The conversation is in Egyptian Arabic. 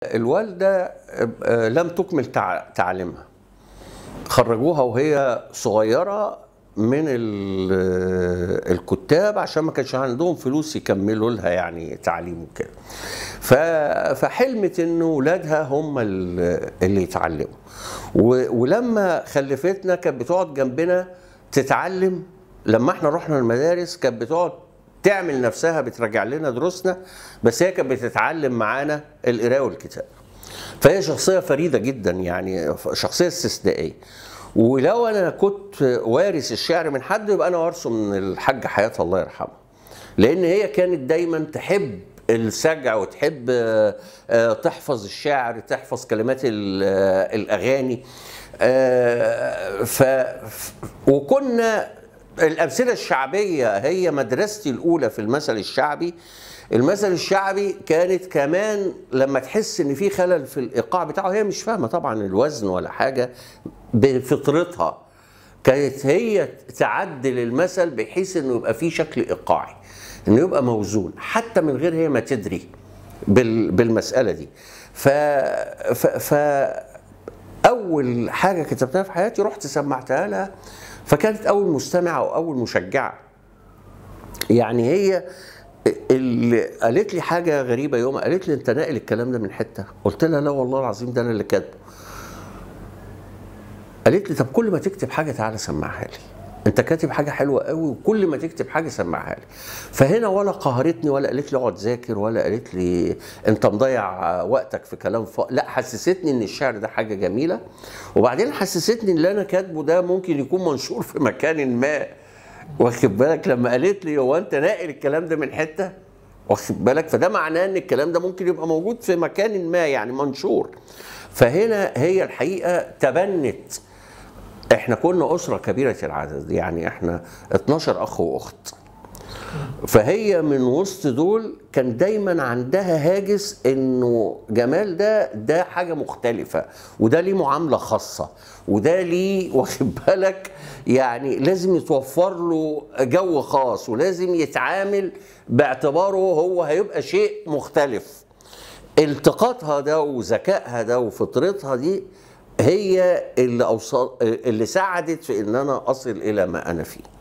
الوالده آه، لم تكمل تع- تعليمها خرجوها وهي صغيره من ال- الكتاب عشان ما كانش عندهم فلوس يكملوا لها يعني تعليم وكده ف- فحلمت ان ولادها هم ال- اللي يتعلموا و- ولما خلفتنا كانت بتقعد جنبنا تتعلم لما احنا رحنا المدارس كانت بتقعد تعمل نفسها بتراجع لنا دروسنا بس هي كانت بتتعلم معانا القراءه والكتاب فهي شخصيه فريده جدا يعني شخصيه استثنائيه ولو انا كنت وارث الشعر من حد يبقى انا وارثه من الحاجه حياه الله يرحمها لان هي كانت دايما تحب السجع وتحب آه، آه، تحفظ الشعر تحفظ كلمات ال- آه، الاغاني آه، ف ف- وكنا الامثله الشعبيه هي مدرستي الاولى في المثل الشعبي المثل الشعبي كانت كمان لما تحس ان في خلل في الايقاع بتاعه هي مش فاهمه طبعا الوزن ولا حاجه بفطرتها كانت هي تعدل المثل بحيث انه يبقى فيه شكل ايقاعي انه يبقى موزون حتى من غير هي ما تدري بال بالمساله دي ف ف, ف اول حاجه كتبتها في حياتي رحت سمعتها لها فكانت اول مستمعه واول مشجعه يعني هي اللي قالت لي حاجه غريبه يوم قالت لي انت ناقل الكلام ده من حته قلت لها لا والله العظيم ده انا اللي كاتبه قالت لي طب كل ما تكتب حاجه تعالى سمعها لي انت كاتب حاجه حلوه قوي وكل ما تكتب حاجه سمعها لي فهنا ولا قهرتني ولا قالت لي اقعد ذاكر ولا قالت لي انت مضيع وقتك في كلام ف... لا حسستني ان الشعر ده حاجه جميله وبعدين حسستني ان اللي انا كاتبه ده ممكن يكون منشور في مكان ما واخد بالك لما قالت لي هو انت ناقل الكلام ده من حته واخد بالك فده معناه ان الكلام ده ممكن يبقى موجود في مكان ما يعني منشور فهنا هي الحقيقه تبنت احنا كنا اسره كبيره العدد يعني احنا 12 اخ واخت فهي من وسط دول كان دايما عندها هاجس انه جمال ده ده حاجه مختلفه وده ليه معامله خاصه وده ليه واخد بالك يعني لازم يتوفر له جو خاص ولازم يتعامل باعتباره هو هيبقى شيء مختلف التقاطها ده وذكائها ده وفطرتها دي هي اللي اوصل اللي ساعدت في ان انا اصل الى ما انا فيه